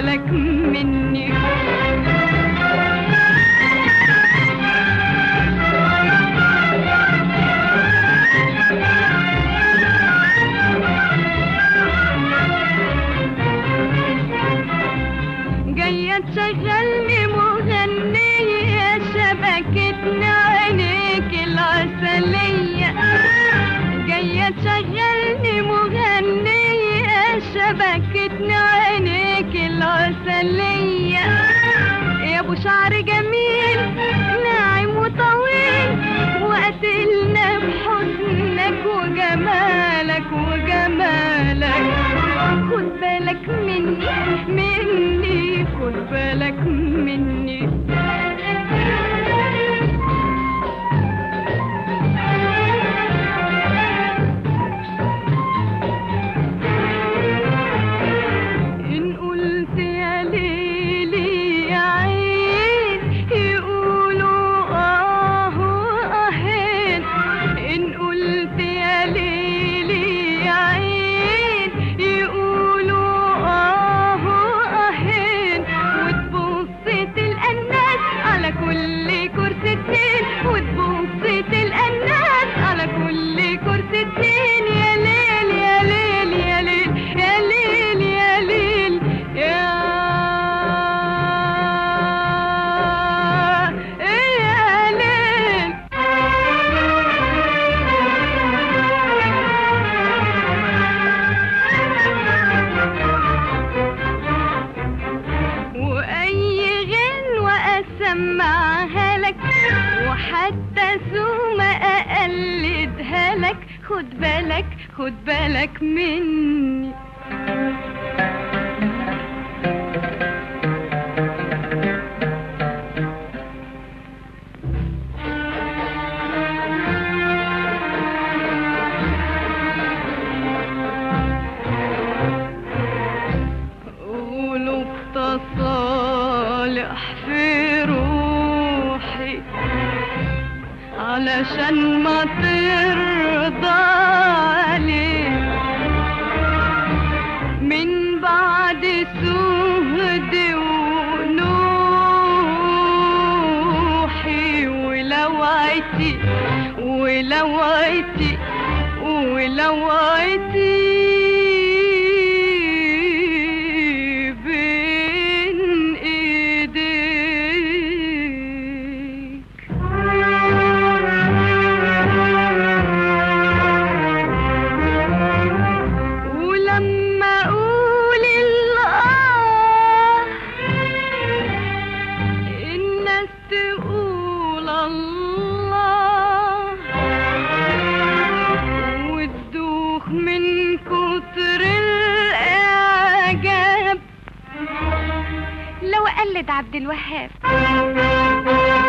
بالك مني جاية تشغلني مغنية شبكتنا عينيك العسلية جاية تشغلني مغنية شبكتنا عينيك العسلية يا ابو شعر جميل ناعم وطويل وقتلنا بحسنك وجمالك وجمالك خد بالك مني مني خد بالك مني إن قلت يا ليلي يا عين يقولوا آه وآهين إن قلت يا ليلي يا عين يقولوا آه وآهين وتبص تلقى الناس على كل كرسي اتنين وتبص تلقى الناس على كل كرسي اتنين يا ليل يا ليل يا ليل يا ليل يا ليل يا يا ليل واي غنوة اسمعها لك وحتى ثم اقلدها لك خد بالك خد بالك مني قولوا بتصالح في روحي علشان ما ترضى عليك من بعد سهد ونوحي ولوعتي ولوعتي ولوعتي بين ايديك ولما اقول الاه الناس تقول الله وتدوخ من كتر الاعجاب لو قلد عبد الوهاب